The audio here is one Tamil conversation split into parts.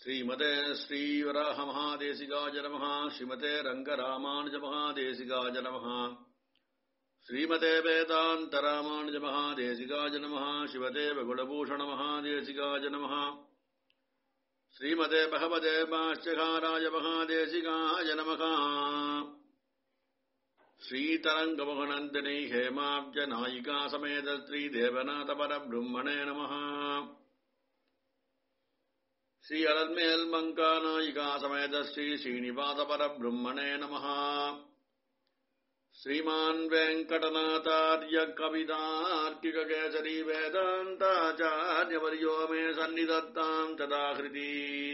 श्रीमते श्रीवराहमहादेशिकाय नमः श्रीमते रङ्गरामानुजमहादेशिकाय नमः श्रीमते वेदान्तरामानुजमहादेशिकाय नमः शिवते बगुलभूषणमहादेशिकाय नमः श्रीमते भगवते भाष्यकाराय महादेशिकाय नमः श्रीतरङ्गमहनन्दिनी हेमाब्जनायिका समेत श्रीदेवनाथपरब्रह्मणे नमः श्री अलन्मेल् मङ्कानायिका समेत श्री श्रीनिवासपरब्रह्मणे नमः श्रीमान् वेङ्कटनाथार्य कवितार्किककेसरी वेदान्ताचार्यवर्यो मे सन्निधत्ताम् तदाहृति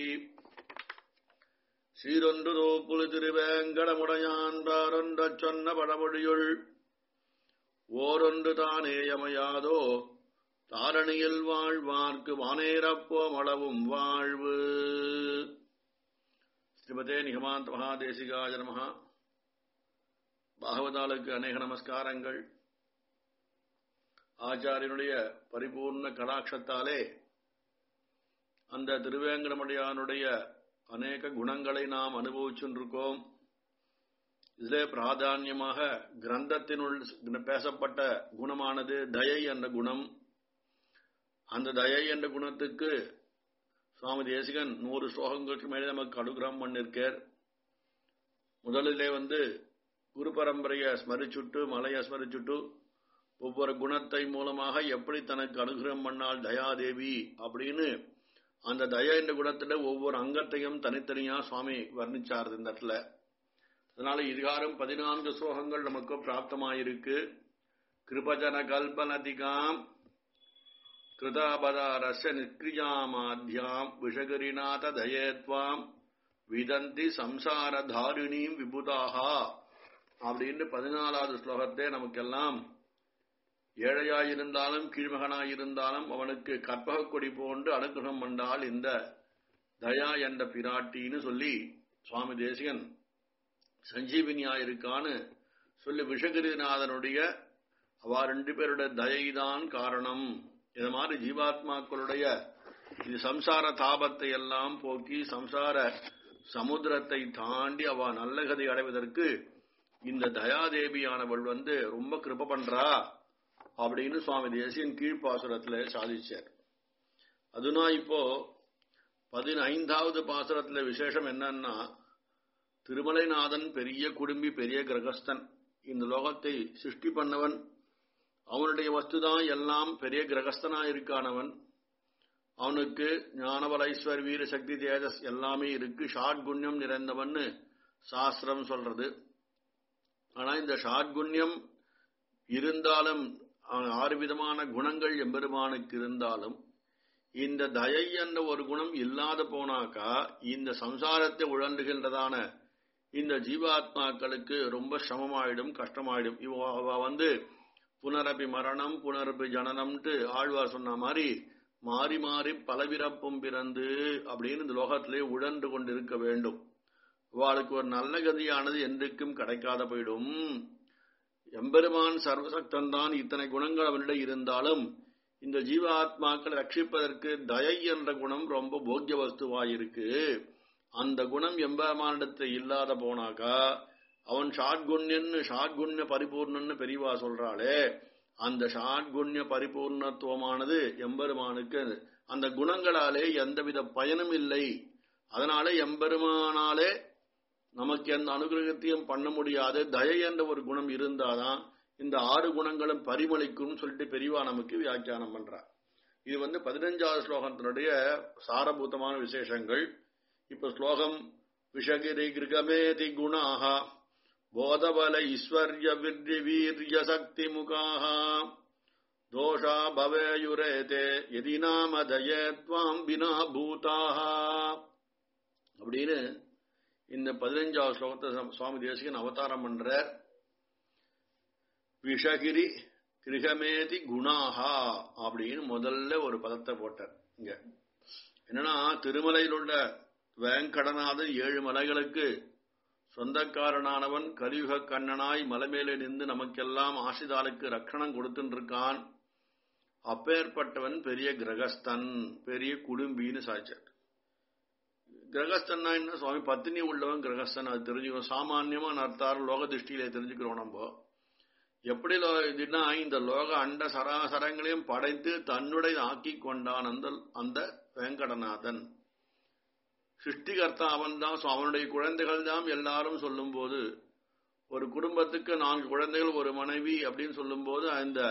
சீரொன்று புலி திருவேங்கடமுடையான் பாரொன்றச் சொன்ன படமொழியுள் ஓரொன்று தானேயமையாதோ தாரணியில் வாழ்வார்க்கு வானேரப்போம் அளவும் வாழ்வு ஸ்ரீமதே நிகமாந்த மகாதேசிகாய நமகா பாகவதாளுக்கு அநேக நமஸ்காரங்கள் ஆச்சாரியனுடைய பரிபூர்ண கடாட்சத்தாலே அந்த திருவேங்கடமுடையானுடைய அநேக குணங்களை நாம் அனுபவிச்சுருக்கோம் இதிலே பிராதான்யமாக கிரந்தத்தினுள் பேசப்பட்ட குணமானது தயை என்ற குணம் அந்த தயை என்ற குணத்துக்கு சுவாமி தேசிகன் நூறு ஸ்லோகங்களுக்கு மேலே நமக்கு அனுகிரகம் பண்ணிருக்கார் முதலிலே வந்து குரு பரம்பரையை ஸ்மரிச்சுட்டு மலையை ஸ்மரிச்சுட்டு ஒவ்வொரு குணத்தை மூலமாக எப்படி தனக்கு அனுகிரகம் பண்ணால் தயாதேவி அப்படின்னு அந்த தய என்ற குணத்துல ஒவ்வொரு அங்கத்தையும் தனித்தனியா சுவாமி வர்ணிச்சார் இந்த இடத்துல அதனால இதுகாரம் பதினான்கு ஸ்லோகங்கள் நமக்கு பிராப்தமாயிருக்கு கிருபஜன கல்பனதிகாம் கிருதாபதாரஸ்ய நிஷ்கிரியாமாத்யாம் விஷகரிநாத தயேத்வாம் விதந்தி சம்சார தாரிணீம் விபுதாகா அப்படின்னு பதினாலாவது ஸ்லோகத்தை நமக்கெல்லாம் ஏழையாயிருந்தாலும் கீழ்மகனாயிருந்தாலும் அவனுக்கு கற்பக கொடி போன்று அனுகிரகம் பண்ணால் இந்த தயா என்ற பிராட்டின்னு சொல்லி சுவாமி தேசிகன் சஞ்சீவினியாயிருக்கான்னு சொல்லி விஷகிரிநாதனுடைய அவா ரெண்டு பேருடைய தயைதான் காரணம் இது மாதிரி ஜீவாத்மாக்களுடைய இது சம்சார தாபத்தை எல்லாம் போக்கி சம்சார சமுத்திரத்தை தாண்டி அவ நல்ல கதை அடைவதற்கு இந்த தயாதேவியானவள் வந்து ரொம்ப கிருப பண்றா அப்படின்னு சுவாமி தேசியன் கீழ்ப்பாசுரத்துல சாதிச்சார் அதுனா இப்போ பதினைந்தாவது பாசுரத்துல விசேஷம் என்னன்னா திருமலைநாதன் பெரிய குடும்பி பெரிய கிரகஸ்தன் இந்த லோகத்தை சிருஷ்டி பண்ணவன் அவனுடைய வஸ்துதான் எல்லாம் பெரிய கிரகஸ்தனா இருக்கானவன் அவனுக்கு ஞானபல ஐஸ்வர் வீர சக்தி தேஜஸ் எல்லாமே இருக்கு ஷாட்குண்யம் நிறைந்தவன் சாஸ்திரம் சொல்றது ஆனா இந்த ஷாட்குண்யம் இருந்தாலும் ஆறு விதமான குணங்கள் எம்பெருமானுக்கு இருந்தாலும் இந்த தயை என்ற ஒரு குணம் இல்லாத போனாக்கா இந்த சம்சாரத்தை உழண்டுகின்றதான இந்த ஜீவாத்மாக்களுக்கு ரொம்ப சிரமமாயிடும் கஷ்டமாயிடும் இவ வந்து புனரபி மரணம் புனரபி ஜனனம்ட்டு ஆழ்வார் சொன்ன மாதிரி மாறி மாறி பலவிரப்பும் பிறந்து அப்படின்னு இந்த லோகத்திலே உழன்று கொண்டிருக்க வேண்டும் அவளுக்கு ஒரு நல்ல கதியானது என்றைக்கும் கிடைக்காத போயிடும் எம்பெருமான் சர்வசக்தன் தான் இத்தனை குணங்கள் அவனிடம் இருந்தாலும் இந்த ஜீவாத்மாக்களை ரட்சிப்பதற்கு தயை என்ற குணம் ரொம்ப போக்கிய வஸ்துவாயிருக்கு அந்த குணம் எம்பெருமானிடத்தில் இல்லாத போனாக்கா அவன் ஷாட்குண்யன்னு ஷாட்குண்ய பரிபூர்ணன்னு பெரியவா சொல்றாளே அந்த ஷாட்குண்ய பரிபூர்ணத்துவமானது எம்பெருமானுக்கு அந்த குணங்களாலே எந்தவித பயனும் இல்லை அதனால எம்பெருமானாலே நமக்கு எந்த அனுகிரகத்தையும் பண்ண முடியாது தயை என்ற ஒரு குணம் இருந்தாதான் இந்த ஆறு குணங்களும் பரிமளிக்கும் சொல்லிட்டு பெரியவா நமக்கு வியாக்கியானம் பண்றார் இது வந்து பதினஞ்சாவது ஸ்லோகத்தினுடைய சாரபூதமான விசேஷங்கள் இப்ப ஸ்லோகம் விஷகிரி கிருகமேதி குணாக போதபல ஈஸ்வர்ய விர்ய வீரிய சக்தி முகாக தோஷா பவேயுரேதே எதி நாம தயத்வாம் வினா பூதாக அப்படின்னு இந்த பதினஞ்சாவது ஸ்லோகத்தை சுவாமி தேசிகன் அவதாரம் பண்ற விஷகிரி கிருகமேதி குணாகா அப்படின்னு முதல்ல ஒரு பதத்தை போட்டார் இங்க என்னன்னா திருமலையில் உள்ள வேங்கடநாதன் ஏழு மலைகளுக்கு சொந்தக்காரனானவன் கலியுக கண்ணனாய் மலைமேலே நின்று நமக்கெல்லாம் ஆசிதாளுக்கு ரக்கணம் கொடுத்துட்டு இருக்கான் அப்பேற்பட்டவன் பெரிய கிரகஸ்தன் பெரிய குடும்பின்னு சாய்ச்சார் கிரகஸ்தன்னா என்ன சுவாமி பத்தினி உள்ளவன் கிரகஸ்தன் அது தெரிஞ்சுக்கணும் சாமான்யமா நர்த்தார் லோக திருஷ்டியில தெரிஞ்சுக்கிறோம் நம்ம எப்படி லோ- இதுன்னா இந்த லோக அண்ட சராசரங்களையும் படைத்து தன்னுடைய ஆக்கி கொண்டான் அந்த அந்த வெங்கடநாதன் சிருஷ்டிகர்த்தா அவன் தான் அவனுடைய குழந்தைகள் தான் எல்லாரும் சொல்லும்போது ஒரு குடும்பத்துக்கு நான்கு குழந்தைகள் ஒரு மனைவி அப்படின்னு சொல்லும்போது அந்த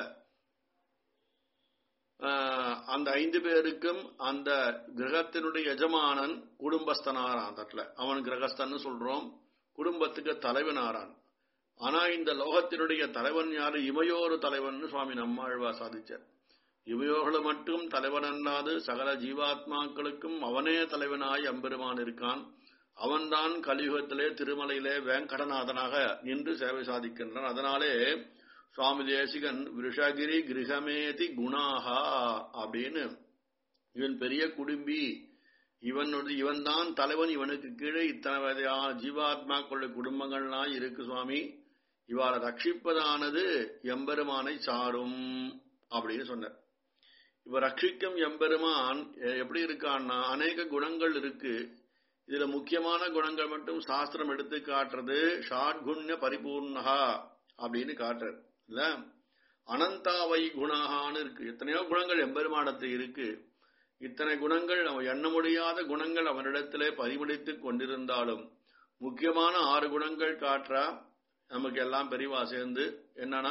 ஆஹ், அந்த ஐந்து பேருக்கும் அந்த கிரகத்தினுடைய எஜமானன் குடும்பஸ்தனாரான் தட்ல அவன் கிரகஸ்தன்னு சொல்றோம் குடும்பத்துக்கு தலைவனாரான் ஆனா இந்த லோகத்தினுடைய தலைவன் யாரு இமையோரு தலைவன் சுவாமி நம்மாழ்வா சாதிச்சார் இவையோர்கள் மட்டும் தலைவன் அல்லாது சகல ஜீவாத்மாக்களுக்கும் அவனே தலைவனாய் எம்பெருமான் இருக்கான் அவன்தான் கலியுகத்திலே திருமலையிலே வேங்கடநாதனாக நின்று சேவை சாதிக்கின்றான் அதனாலே சுவாமி தேசிகன் விஷகிரி கிரகமேதி குணாகா அப்படின்னு இவன் பெரிய குடும்பி இவன் இவன் தான் தலைவன் இவனுக்கு கீழே இத்தனை வகையான ஜீவாத்மாக்களுடைய குடும்பங்கள்லாம் இருக்கு சுவாமி இவாளை ரட்சிப்பதானது எம்பெருமானை சாரும் அப்படின்னு சொன்னார் இப்ப ரட்சிக்கும் எம்பெருமான் எ- எப்படி இருக்கான்னா அநேக குணங்கள் இருக்கு இதுல முக்கியமான குணங்கள் மட்டும் சாஸ்திரம் எடுத்து காட்டுறது ஷாட்குண்ய பரிபூர்ணகா அப்படின்னு காட்டுறது இல்ல அனந்தாவை குணாகான்னு இருக்கு எத்தனையோ குணங்கள் எம்பெருமானத்தில் இருக்கு இத்தனை குணங்கள் அவன் எண்ண முடியாத குணங்கள் அவனிடத்திலே பதிமடித்துக் கொண்டிருந்தாலும் முக்கியமான ஆறு குணங்கள் காட்டுறா நமக்கு எல்லாம் பெரியவா சேர்ந்து என்னன்னா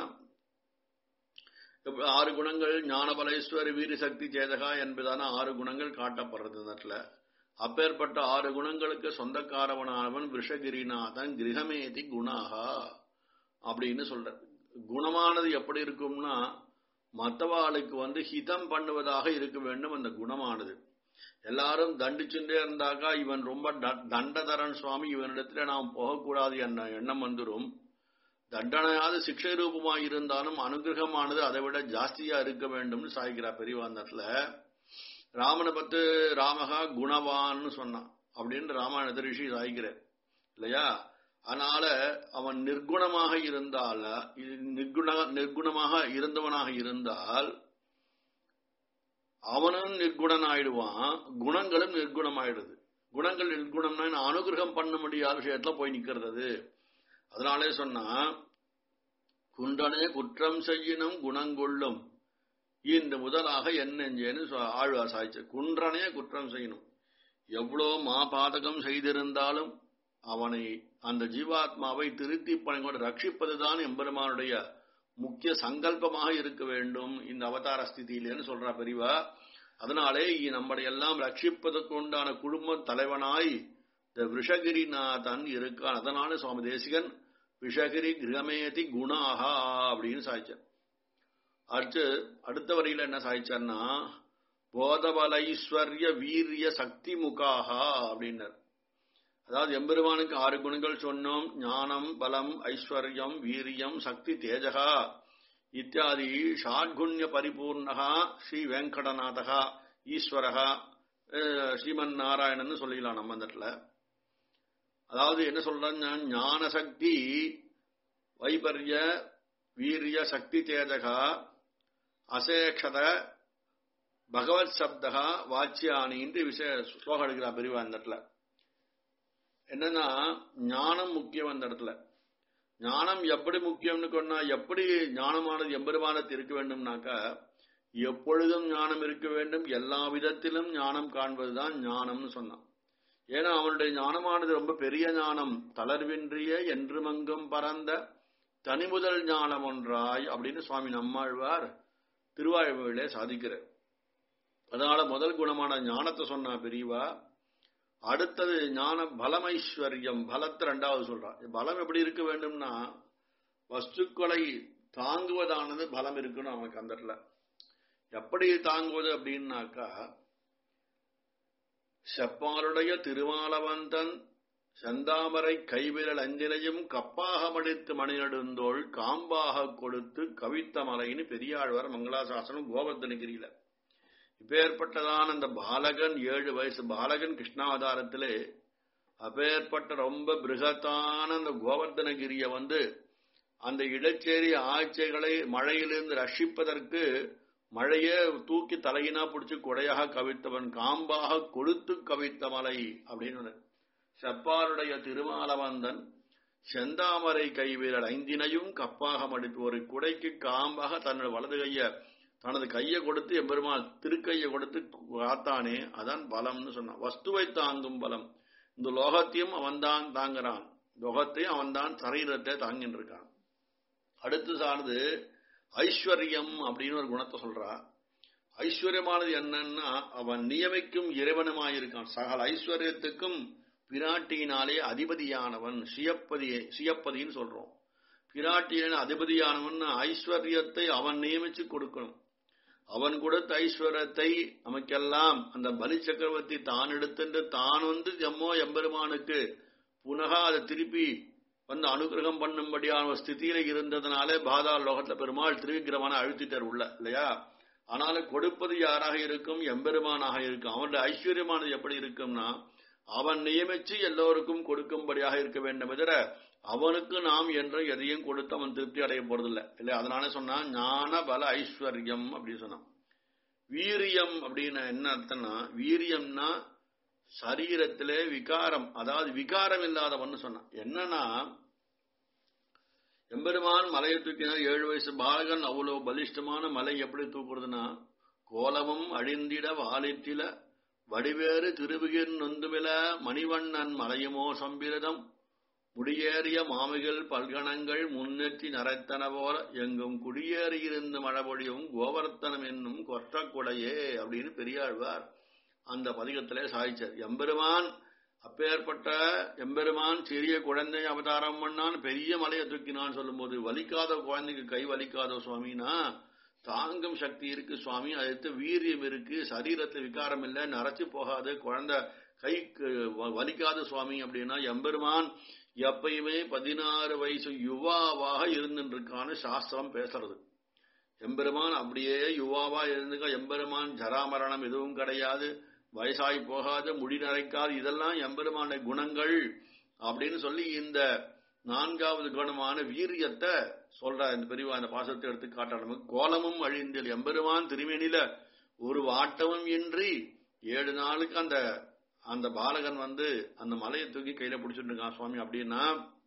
இப்ப ஆறு குணங்கள் ஞானபலேஸ்வரி வீரசக்தி சேதகா என்பதான ஆறு குணங்கள் காட்டப்படுறது இந்த இடத்துல அப்பேற்பட்ட ஆறு குணங்களுக்கு சொந்தக்காரவனானவன் விஷகிரிநாதன் கிரகமேதி குணாகா அப்படின்னு சொல்ற குணமானது எப்படி இருக்கும்னா மற்றவாளுக்கு வந்து ஹிதம் பண்ணுவதாக இருக்க வேண்டும் அந்த குணமானது எல்லாரும் தண்டிச்சுட்டே இருந்தாக்கா இவன் ரொம்ப த- தண்டதரன் சுவாமி இவனிடத்துல நாம் போகக்கூடாது என்ற எண்ணம் வந்துரும் தண்டனையாவது சிக்ஷை ரூபமாய் இருந்தாலும் அனுகிரகமானது அதை விட ஜாஸ்தியா இருக்க வேண்டும்னு சாய்க்கிறார் பெரியவாந்தத்துல ராமனை பத்து ராமகா குணவான்னு சொன்னான் அப்படின்னு ராமாயணத்தை ரிஷி சாய்க்கிறார் இல்லையா அதனால அவன் நிர்குணமாக இருந்தால் இது நிர்குண நிர்குணமாக இருந்தவனாக இருந்தால் அவனும் நிர்குணன் ஆயிடுவான் குணங்களும் நிர்குணமாயிடுது குணங்கள் நிர்குணம்னா என்ன? அனுகிரகம் பண்ண முடியாத விஷயத்துல போய் நிக்கிறது அது. அதனாலே சொன்னா குன்றனே குற்றம் செய்யினும் குணங்கொள்ளும் இந்த முதலாக என்னெஞ்சேன்னு சொ- ஆழ்வார் சாய்ச்சு குன்றனே குற்றம் செய்யணும் எவ்வளோ மாபாதகம் செய்திருந்தாலும் அவனை அந்த ஜீவாத்மாவை திருத்தி பணிகொண்டு ரட்சிப்பதுதான் எம்பெருமானுடைய முக்கிய சங்கல்பமாக இருக்க வேண்டும் இந்த அவதார ஸ்திதியிலேன்னு சொல்றா பெரியவா அதனாலே இ- நம்மளை எல்லாம் ரட்சிப்பதற்கு உண்டான குடும்ப தலைவனாய் இந்த விஷகிரிநாதன் இருக்கான் அதனால சுவாமி தேசிகன் விஷகிரி கிரகமேதி குணாகா அப்படின்னு சாய்ச்சார் அடுத்து அடுத்த வரியில என்ன சாய்ச்சார்னா போதபலைஸ்வர்ய வீரிய சக்தி முகாகா அப்படின்னார் அதாவது எம்பெருமானுக்கு ஆறு குணங்கள் சொன்னோம் ஞானம் பலம் ஐஸ்வர்யம் வீரியம் சக்தி தேஜகா இத்தியாதி ஷாட்குண்ய பரிபூர்ணகா ஸ்ரீ வெங்கடநாதகா ஈஸ்வரகா அஹ், ஸ்ரீமன் நாராயணன் சொல்லிக்கலாம் நம்ம அந்த இடத்துல அதாவது என்ன சொல்றேன்னா ஞான சக்தி வைபர்ய வீரிய சக்தி தேஜகா அசேக்ஷத பகவத் சப்தகா வாச்சியானின்னு விஷய ஸ்லோகம் எடுக்கிறா பெரியவா அந்த இடத்துல என்னன்னா ஞானம் முக்கியம் அந்த இடத்துல ஞானம் எப்படி முக்கியம்னு சொன்னா எப்படி ஞானமானது எம்பெருமானத்து இருக்க வேண்டும்னாக்கா எப்பொழுதும் ஞானம் இருக்க வேண்டும் எல்லா விதத்திலும் ஞானம் காண்பதுதான் ஞானம்னு சொன்னான் ஏன்னா அவனுடைய ஞானமானது ரொம்ப பெரிய ஞானம் தளர்வின்றிய என்றுமங்கும் பரந்த தனிமுதல் ஞானம் ஒன்றாய் அப்படின்னு சுவாமி நம்மாழ்வார் திருவாழ்விலே சாதிக்கிறார் அதனால முதல் குணமான ஞானத்தை சொன்னா பெரியவா அடுத்தது ஞான பலமைஸ்வர்யம் பலத்தை ரெண்டாவது சொல்றான் பலம் எப்படி இருக்க வேண்டும்னா வஸ்துக்களை தாங்குவதானது பலம் இருக்கணும் அவனுக்கு அந்த இடத்துல எப்படி தாங்குவது அப்படின்னாக்கா செப்பாருடைய திருமாலவந்தன் செந்தாமரை கைவிரல் அஞ்சிலையும் கப்பாக மடித்து மணிநடுந்தோள் காம்பாக கொடுத்து கவித்த மலைன்னு பெரியாழ்வார் மங்களாசாசனம் கோவர்தனகிரியில இப்பேற்பட்டதான அந்த பாலகன் ஏழு வயசு பாலகன் கிருஷ்ணாவதாரத்திலே அப்பேற்பட்ட ரொம்ப பிருகத்தான அந்த கோவர்தனகிரிய வந்து அந்த இடச்சேரி ஆட்சிகளை மழையிலிருந்து ரட்சிப்பதற்கு மழையே தூக்கி தலையினா பிடிச்சு கொடையாக கவித்தவன் காம்பாக கொடுத்து கவித்த மலை அப்படின்னு செப்பாருடைய திருமாலவந்தன் செந்தாமரை கைவீரல் ஐந்தினையும் கப்பாக மடித்து ஒரு குடைக்கு காம்பாக தன்னோட வலது கைய தனது கையை கொடுத்து எம்பெருமாள் திருக்கையை கொடுத்து காத்தானே அதான் பலம்னு சொன்னான் வஸ்துவை தாங்கும் பலம் இந்த லோகத்தையும் அவன்தான் தாங்குறான் லோகத்தையும் அவன்தான் சரீரத்தை தாங்கின்னு இருக்கான் அடுத்து சார்ந்து ஐஸ்வர்யம் அப்படின்னு ஒரு குணத்தை சொல்றா ஐஸ்வர்யமானது என்னன்னா அவன் நியமிக்கும் இறைவனுமாயிருக்கான் சகல ஐஸ்வர்யத்துக்கும் பிராட்டியினாலே அதிபதியானவன் சியப்பதி சியப்பதின்னு சொல்றோம் பிராட்டியின் அதிபதியானவன் ஐஸ்வர்யத்தை அவன் நியமிச்சு கொடுக்கணும் அவன் கொடுத்த ஐஸ்வர்யத்தை நமக்கெல்லாம் அந்த பலி சக்கரவர்த்தி தான் எடுத்துட்டு தான் வந்து எம்மோ எம்பெருமானுக்கு புனகா அதை திருப்பி வந்து அனுகிரகம் பண்ணும்படியான ஒரு ஸ்திதியில இருந்ததுனாலே பாதாள லோகத்துல பெருமாள் திருவிக்கிரமான அழுத்திட்டார் உள்ள இல்லையா ஆனாலும் கொடுப்பது யாராக இருக்கும் எம்பெருமானாக இருக்கும் அவனுடைய ஐஸ்வர்யமானது எப்படி இருக்கும்னா அவன் நியமிச்சு எல்லோருக்கும் கொடுக்கும்படியாக இருக்க வேண்டும் எதிர அவனுக்கு நாம் என்று எதையும் கொடுத்து அவன் திருப்தி அடைய போறதில்லை இல்லை அதனால சொன்னான் ஞான பல ஐஸ்வர்யம் அப்படின்னு சொன்னான் வீரியம் அப்படின்னு என்ன அர்த்தம்னா வீரியம்னா சரீரத்திலே விகாரம் அதாவது விகாரம் இல்லாதவன் சொன்னான் என்னன்னா எம்பெருமான் மலையை தூக்கினார் ஏழு வயசு பாலகன் அவ்வளவு பலிஷ்டமான மலை எப்படி தூக்குறதுன்னா கோலமும் அழிந்திட வாலித்தில வடிவேறு திருவுகிர் நொந்துமில மணிவண்ணன் மலையுமோ சம்பிரதம் முடியேறிய மாமிகள் பல்கணங்கள் முன்னெற்றி நரைத்தன போல எங்கும் குடியேறியிருந்து மழபொழியும் கோவர்த்தனம் என்னும் கொற்றக்குடையே அப்படின்னு பெரியாழ்வார் அந்த பதிகத்திலே சாய்ச்சார் எம்பெருமான் அப்பேற்பட்ட எம்பெருமான் சிறிய குழந்தை அவதாரம் பண்ணான் பெரிய மலையை தூக்கினான் சொல்லும்போது வலிக்காத குழந்தைக்கு கை வலிக்காத சுவாமினா தாங்கும் சக்தி இருக்கு சுவாமி அடுத்து வீரியம் இருக்கு சரீரத்து விகாரம் இல்லை நரைச்சு போகாது குழந்தை கைக்கு வலிக்காத சுவாமி அப்படின்னா எம்பெருமான் எப்பயுமே பதினாறு வயசு யுவாவாக இருந்துருக்கான்னு சாஸ்திரம் பேசுறது எம்பெருமான் அப்படியே யுவாவா இருந்துக்க எம்பெருமான் ஜராமரணம் எதுவும் கிடையாது வயசாகி போகாது முடி நரைக்காது இதெல்லாம் எம்பெருமான குணங்கள் அப்படின்னு சொல்லி இந்த நான்காவது குணமான வீரியத்தை சொல்ற இந்த பெரியவா இந்த பாசத்தை எடுத்து காட்டுற நமக்கு கோலமும் அழிந்தில் எம்பெருமான் திருமேனில ஒரு வாட்டமும் இன்றி ஏழு நாளுக்கு அந்த அந்த பாலகன் வந்து அந்த மலையை தூக்கி கையில பிடிச்சிட்டு இருக்கான் சுவாமி அப்படின்னா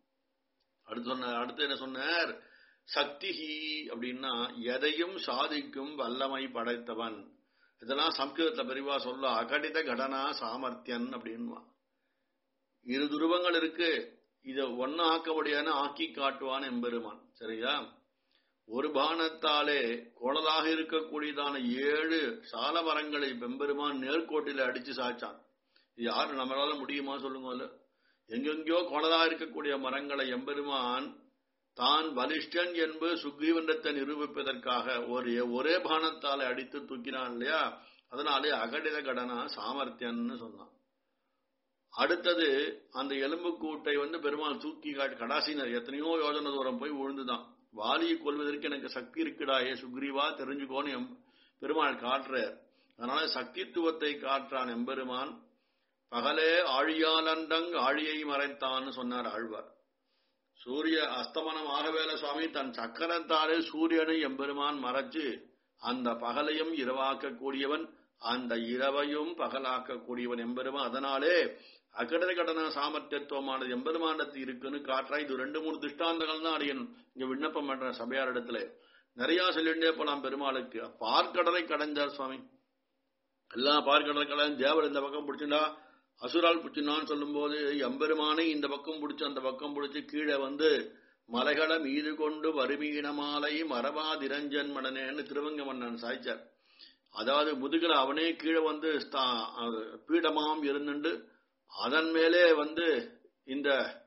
அடுத்து சொன்ன அடுத்து என்ன சொன்னார் சக்திஹி அப்படின்னா எதையும் சாதிக்கும் வல்லமை படைத்தவன் இதெல்லாம் சம்ஸ்கிருதத்துல பெரிவா சொல்ல அகடித கடனா சாமர்த்தியன் அப்படின்வா இரு துருவங்கள் இருக்கு இத ஒன்னு ஆக்கபடியான ஆக்கி காட்டுவான் எம்பெருமான் சரியா ஒரு பானத்தாலே குழலாக இருக்கக்கூடியதான ஏழு சால மரங்களை பெம்பெருமான் நேர்கோட்டில அடிச்சு சாய்ச்சான் இது யாரு நம்மளால முடியுமா சொல்லுங்க எங்கெங்கயோ குழலா இருக்கக்கூடிய மரங்களை எம்பெருமான் தான் பலிஷ்டன் என்பது சுக்ரீவன்றத்தை நிரூபிப்பதற்காக ஒரு ஒரே பானத்தாலே அடித்து தூக்கினான் இல்லையா அதனாலே அகடித கடனா சாமர்த்தியன்னு சொன்னான் அடுத்தது அந்த எலும்பு கூட்டை வந்து பெருமாள் தூக்கி காட்டி கடாசினர் எத்தனையோ யோஜனை தூரம் போய் விழுந்துதான் வாலியை கொள்வதற்கு எனக்கு சக்தி இருக்குடாயே சுக்ரீவா தெரிஞ்சுக்கோன்னு எம் பெருமாள் காட்டுறார் அதனால சக்தித்துவத்தை காற்றான் எம்பெருமான் பகலே ஆழியாலண்டங் ஆழியை மறைத்தான்னு சொன்னார் ஆழ்வார் சூரிய அஸ்தமனம் ஆகவேல சுவாமி தன் சக்கரத்தாலே சூரியனை எம்பெருமான் மறைச்சு அந்த பகலையும் இரவாக்கக்கூடியவன் அந்த இரவையும் பகலாக்கக்கூடியவன் எம்பெருமான் அதனாலே அகடத கடன சாமர்த்தியத்துவமானது எம்பெருமானத்து இருக்குன்னு காட்டுறா இது ரெண்டு மூணு திஷ்டாந்தங்கள் தான் அடையணும் இங்க விண்ணப்பம் பண்ற சபையார் இடத்துல நிறைய சொல்லிண்டே போலாம் பெருமாளுக்கு பார்க்கடலை கடைஞ்சார் சுவாமி எல்லா பார்க்கடலை கடைஞ்சு தேவர் இந்த பக்கம் பிடிச்சுண்டா அசுரால் பிடிச்சினான்னு சொல்லும்போது எம்பெருமானை இந்த பக்கம் பிடிச்சு அந்த பக்கம் பிடிச்சு கீழே வந்து மலைகளை மீது கொண்டு வறுமீன மாலை மரபாதிரஞ்சன் மடனேன்னு திருவங்க மன்னன் சாய்ச்சார் அதாவது முதுகல அவனே கீழே வந்து பீடமாம் இருந்துண்டு அதன் மேலே வந்து இந்த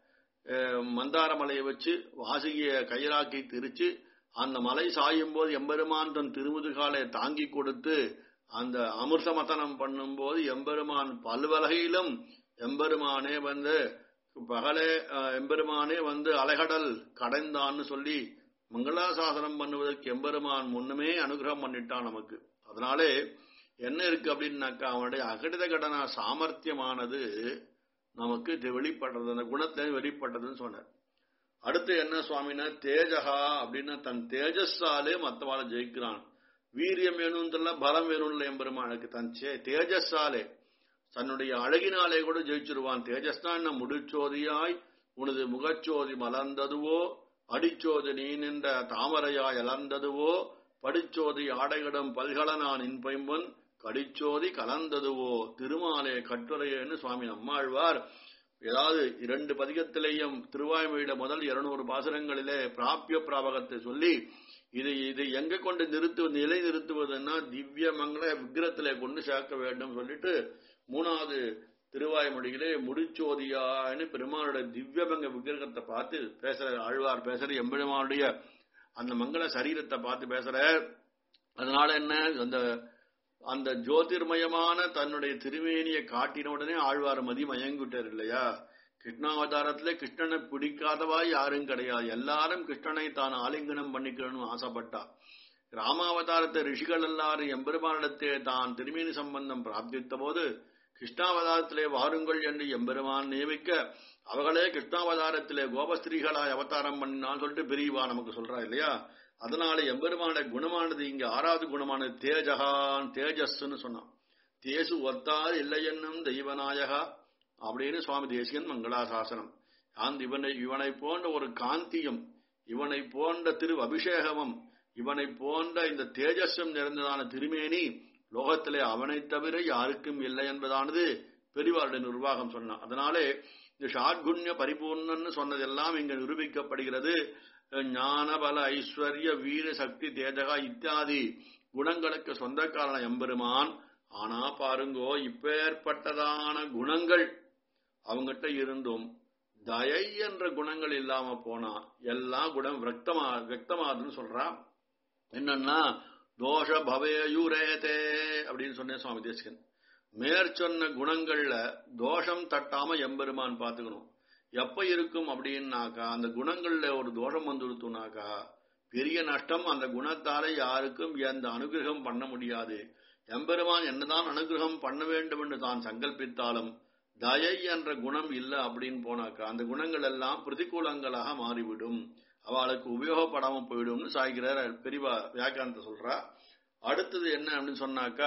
மந்தார மலையை வச்சு வாசிய கயிறாக்கி திரிச்சு அந்த மலை சாயும் போது எம்பெருமான் தன் திருமுதுகாலை தாங்கி கொடுத்து அந்த அமிர்த மதனம் பண்ணும்போது எம்பெருமான் பல்வகையிலும் எம்பெருமானே வந்து பகலே எம்பெருமானே வந்து அலைகடல் கடைந்தான்னு சொல்லி மங்களாசாசனம் பண்ணுவதற்கு எம்பெருமான் முன்னுமே அனுகிரகம் பண்ணிட்டான் நமக்கு அதனாலே என்ன இருக்கு அப்படின்னாக்கா அவனுடைய அகடித கடனா சாமர்த்தியமானது நமக்கு வெளிப்படுறது அந்த குணத்தை வெளிப்பட்டதுன்னு சொன்னார் அடுத்து என்ன சுவாமினா தேஜகா அப்படின்னா தன் தேஜஸாலே மற்றவாளை ஜெயிக்கிறான் வீரியம் வேணும்ல பலம் வேணும்ல எம்பெருமானுக்கு தன் சே- தேஜஸாலே தன்னுடைய அழகினாலே கூட ஜெயிச்சிருவான் தேஜஸ்னா என்ன முடிச்சோதியாய் உனது முகச்சோதி மலர்ந்ததுவோ அடிச்சோதி நீ நின்ற தாமரையாய் அலர்ந்ததுவோ படிச்சோதி ஆடையிடம் பல்கலனான் இன்பைம்பன் கடிச்சோதி கலந்ததுவோ திருமாலே கட்டுரையேன்னு சுவாமி நம்மாழ்வார் ஏதாவது இரண்டு பதிகத்திலேயும் திருவாய்மொழியில முதல் இருநூறு பாசுரங்களிலே பிராபிய பிராபகத்தை சொல்லி இது இது எங்க கொண்டு நிறுத்து நிலை நிறுத்துவதுன்னா திவ்ய மங்கள விக்கிரத்திலே கொண்டு சேர்க்க வேண்டும் சொல்லிட்டு மூணாவது திருவாய்மொழியிலே முடிச்சோதியான்னு பெருமானுடைய திவ்யமங்க விக்கிரகத்தை பார்த்து பேசுற ஆழ்வார் பேசுற எம்பெருமானுடைய அந்த மங்கள சரீரத்தை பார்த்து பேசுற அதனால என்ன அந்த அந்த ஜோதிர்மயமான தன்னுடைய திருமேனியை காட்டின உடனே ஆழ்வார் மதி மயங்கிட்டார் இல்லையா கிருஷ்ணாவதாரத்திலே கிருஷ்ணனை பிடிக்காதவா யாரும் கிடையாது எல்லாரும் கிருஷ்ணனை தான் ஆலிங்கனம் பண்ணிக்கணும்னு ஆசைப்பட்டா ராமாவதாரத்தை ரிஷிகள் எல்லாரும் எம்பெருமானிடத்தே தான் திருமேனி சம்பந்தம் பிரார்த்தித்த போது கிருஷ்ணாவதாரத்திலே வாருங்கள் என்று எம்பெருமான் நியமிக்க அவர்களே கிருஷ்ணாவதாரத்திலே கோபஸ்திரீகளாய் அவதாரம் பண்ணினான்னு சொல்லிட்டு பெரியவா நமக்கு சொல்றா இல்லையா அதனால எம்பெருமான குணமானது இங்க ஆறாவது குணமானது தேஜகான் தேஜஸ்ன்னு சொன்னான் தேசு ஒத்தார் இல்லை என்னும் தெய்வநாயகா அப்படின்னு சுவாமி தேசிகன் மங்களாசாசனம் அந்த இவனை இவனை போன்ற ஒரு காந்தியும் இவனை போன்ற திரு அபிஷேகமும் இவனை போன்ற இந்த தேஜஸும் நிறைந்ததான திருமேனி லோகத்திலே அவனை தவிர யாருக்கும் இல்லை என்பதானது பெரியவாருடைய நிர்வாகம் சொன்னான் அதனாலே இந்த ஷாட்குண்ய பரிபூர்ணன்னு சொன்னதெல்லாம் இங்க நிரூபிக்கப்படுகிறது ஞான பல ஐஸ்வர்ய வீர சக்தி தேஜகா இத்தியாதி குணங்களுக்கு சொந்தக்காரன எம்பெருமான் ஆனா பாருங்கோ இப்பேற்பட்டதான குணங்கள் அவங்கிட்ட இருந்தும் தயை என்ற குணங்கள் இல்லாம போனா எல்லா குணம் விரக்தமா வியக்தமாதுன்னு சொல்றான் என்னன்னா தோஷ பவேயுரேதே அப்படின்னு சொன்னேன் சுவாமி தேசிகன் மேற்சொன்ன குணங்கள்ல தோஷம் தட்டாம எம்பெருமான் பார்த்துக்கணும் எப்ப இருக்கும் அப்படின்னாக்கா அந்த குணங்கள்ல ஒரு தோஷம் வந்துடுத்துனாக்கா பெரிய நஷ்டம் அந்த குணத்தாலே யாருக்கும் எந்த அனுகிரகம் பண்ண முடியாது எம்பெருமான் என்னதான் அனுகிரகம் பண்ண வேண்டும் என்று தான் சங்கல்பித்தாலும் தயை என்ற குணம் இல்லை அப்படின்னு போனாக்கா அந்த குணங்கள் எல்லாம் பிரதிகூலங்களாக மாறிவிடும் அவளுக்கு உபயோகப்படாம போயிடும்னு சாய்கிறார் பெரியவா வியாக்கியானத்தை சொல்றா அடுத்தது என்ன அப்படின்னு சொன்னாக்கா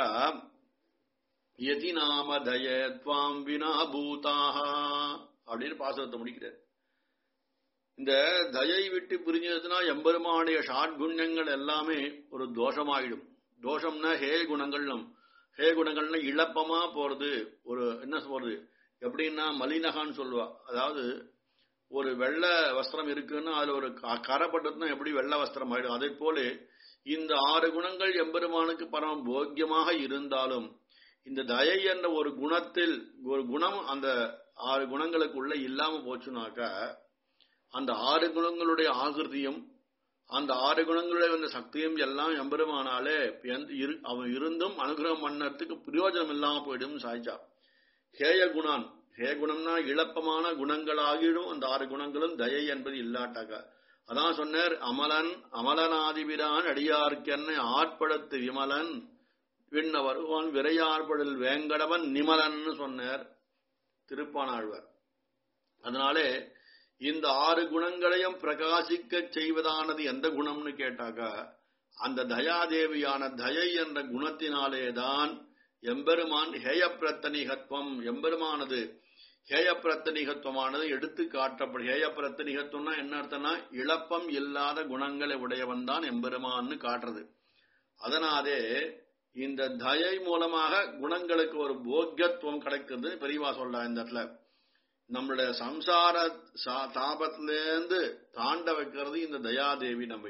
எதி நாம தய துவாம் வினா பூதாக அப்படின்னு பாசுரத்தை முடிக்கிறார் இந்த தயை விட்டு பிரிஞ்சதுன்னா எம்பெருமானுடைய ஷாட்குண்யங்கள் எல்லாமே ஒரு தோஷமாயிடும் தோஷம்னா ஹே குணங்கள் ஹே குணங்கள்னா இழப்பமா போறது ஒரு என்ன சொல்றது எப்படின்னா மலினகான்னு சொல்லுவா அதாவது ஒரு வெள்ளை வஸ்திரம் இருக்குன்னா அதுல ஒரு க- கரை பட்டதுன்னா எப்படி வெள்ளை வஸ்திரம் ஆயிடும் அதே போல இந்த ஆறு குணங்கள் எம்பெருமானுக்கு பரம போக்கியமாக இருந்தாலும் இந்த தயை என்ற ஒரு குணத்தில் ஒரு குணம் அந்த ஆறு குணங்களுக்குள்ள இல்லாம போச்சுனாக்கா அந்த ஆறு குணங்களுடைய ஆகிருதியும் அந்த ஆறு குணங்களுடைய அந்த சக்தியும் எல்லாம் எம்பெருமானாலே எந்த இரு- அவன் இருந்தும் அனுகிரகம் பண்ணறதுக்கு பிரயோஜனம் இல்லாம போயிடும் சாய்ச்சா ஹேய குணான் ஹே குணம்னா இழப்பமான குணங்களாகிடும் அந்த ஆறு குணங்களும் தயை என்பது இல்லாட்டாக அதான் சொன்னார் அமலன் அமலனாதிபிரான் அடியார்க்கென்ன ஆட்படுத்து விமலன் விண்ண வருவான் விரையார்படல் வேங்கடவன் நிமலன்னு சொன்னார் திருப்பானாழ்வார் அதனாலே இந்த ஆறு குணங்களையும் பிரகாசிக்க செய்வதானது எந்த குணம்னு கேட்டாக்கா அந்த தயாதேவியான தயை என்ற குணத்தினாலேதான் எம்பெருமான் ஹேயப்பிரத்தனிகத்துவம் எம்பெருமானது ஹேயப்பிரத்தனிகத்துவமானது எடுத்து காட்டப்படும் ஹேயப்பிரத்தனிகத்துவம்னா என்ன அர்த்தம்னா இழப்பம் இல்லாத குணங்களை உடையவன் தான் எம்பெருமான்னு காட்டுறது அதனாலே இந்த தயை மூலமாக குணங்களுக்கு ஒரு போக்கியத்துவம் கிடைக்கிறது பெரியவா சொல்றா இந்த இடத்துல நம்மளுடைய சம்சார சா- தாபத்திலேருந்து தாண்ட வைக்கிறது இந்த தயாதேவி நம்மை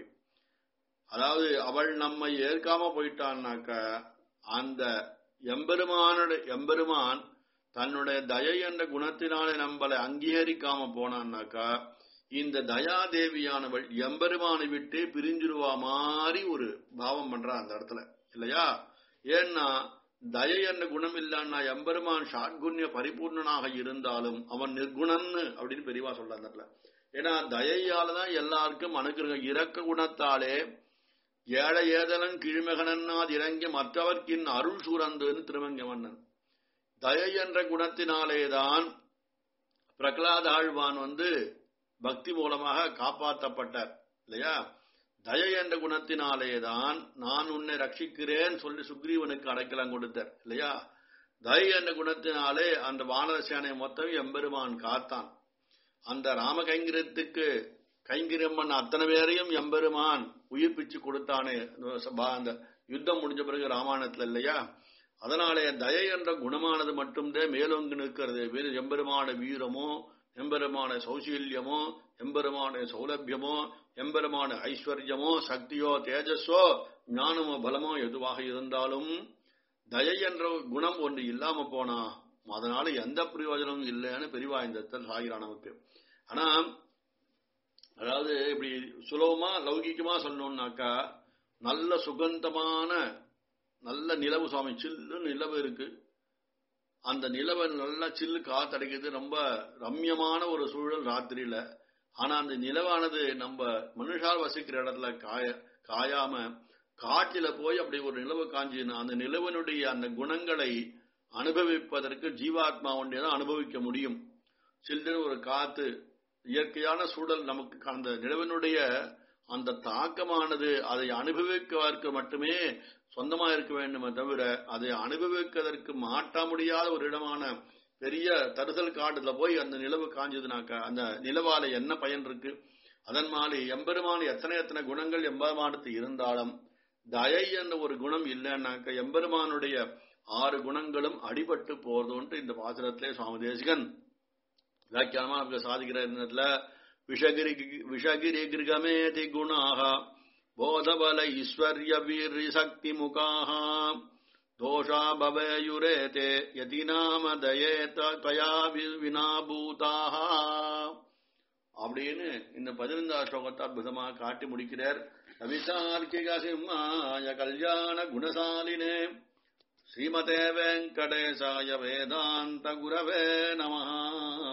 அதாவது அவள் நம்மை ஏற்காம போயிட்டான்னாக்க அந்த எம்பெருமானுடைய எம்பெருமான் தன்னுடைய தயை என்ற குணத்தினாலே நம்மளை அங்கீகரிக்காம போனான்னாக்கா இந்த தயாதேவியானவள் எம்பெருமானை விட்டு பிரிஞ்சிருவா மாதிரி ஒரு பாவம் பண்றா அந்த இடத்துல இல்லையா ஏன்னா தயை என்ற குணம் இல்லைன்னா எம்பெருமான் ஷாட்குண்ய பரிபூர்ணனாக இருந்தாலும் அவன் நிர்குணன்னு அப்படின்னு பெரியவா சொல்ற அந்த இடத்துல ஏன்னா தயையால தான் எல்லாருக்கும் அனுகிரகம் இறக்க குணத்தாலே ஏழை ஏதலன் கீழ்மகனன்னாது இறங்கி மற்றவர்க்கின் அருள் சூரந்துன்னு திருமங்க மன்னன் தயை என்ற குணத்தினாலேதான் பிரகலாத ஆழ்வான் வந்து பக்தி மூலமாக காப்பாற்றப்பட்டார் இல்லையா தயை என்ற குணத்தினாலேதான் நான் உன்னை ரட்சிக்கிறேன் சொல்லி சுக்ரீவனுக்கு அடைக்கலம் கொடுத்தார் இல்லையா தயை என்ற குணத்தினாலே அந்த வானர சேனை மொத்தம் எம்பெருமான் காத்தான் அந்த ராமகைங்கிரத்துக்கு கைங்கிரம்மன் அத்தனை பேரையும் எம்பெருமான் உயிர்ப்பிச்சு கொடுத்தானே அந்த யுத்தம் முடிஞ்ச பிறகு ராமாயணத்துல இல்லையா அதனாலே தயை என்ற குணமானது மட்டும்தான் மேலோங்கி நிற்கிறது வேறு எம்பெருமான வீரமோ எம்பெருமான சௌசீல்யமோ எம்பெருமான சௌலபியமோ எம்பெருமான ஐஸ்வர்யமோ சக்தியோ தேஜஸோ ஞானமோ பலமோ எதுவாக இருந்தாலும் தயை என்ற குணம் ஒன்று இல்லாம போனா அதனால எந்த பிரயோஜனமும் இல்லைன்னு பெரிவா இந்த சாகிறான் நமக்கு ஆனா அதாவது இப்படி சுலபமா லௌகிக்கமா சொல்லணும்னாக்கா நல்ல சுகந்தமான நல்ல நிலவு சுவாமி சில்லு நிலவு இருக்கு அந்த நிலவை நல்லா சில்லு காத்தடைக்குது ரொம்ப ரம்யமான ஒரு சூழல் ராத்திரியில ஆனா அந்த நிலவானது நம்ம மனுஷால் வசிக்கிற இடத்துல காய காயாம காட்டில போய் அப்படி ஒரு நிலவு காஞ்சினா அந்த நிலவனுடைய அந்த குணங்களை அனுபவிப்பதற்கு ஜீவாத்மா ஒன்றைதான் அனுபவிக்க முடியும் சில்லுன்னு ஒரு காத்து இயற்கையான சூழல் நமக்கு அந்த நிலவனுடைய அந்த தாக்கமானது அதை அனுபவிப்பதற்கு மட்டுமே சொந்தமா இருக்க வேண்டுமே தவிர அதை அனுபவிப்பதற்கு மாற்ற முடியாத ஒரு இடமான பெரிய தருசல் காட்டுல போய் அந்த நிலவு காஞ்சதுனாக்கா அந்த நிலவால என்ன பயன் இருக்கு அதன் மாதிரி எம்பெருமான எத்தனை எத்தனை குணங்கள் எம்பெருமானத்து இருந்தாலும் தயை என்ற ஒரு குணம் இல்லைன்னாக்க எம்பெருமானுடைய ஆறு குணங்களும் அடிபட்டு போறதுன்ட்டு இந்த பாசுரத்திலே சுவாமி தேசிகன் வியாக்கியானமா நமக்கு சாதிக்கிற இடத்துல விஷகிரி விஷகிரி கிருகமேதி குணாக போதபல ஈஸ்வர்ய வீர் சக்தி முகாக தோஷா பவேயுரேதே யதி நாம தயே தயா வினாபூதாக அப்படின்னு இந்த பதினைந்தாம் ஸ்லோகத்தை அற்புதமாக காட்டி முடிக்கிறார் கவிதார்க்கிக சிம்மாய கல்யாண குணசாலினே ஸ்ரீமதே வெங்கடேசாய வேதாந்த குரவே நமஹா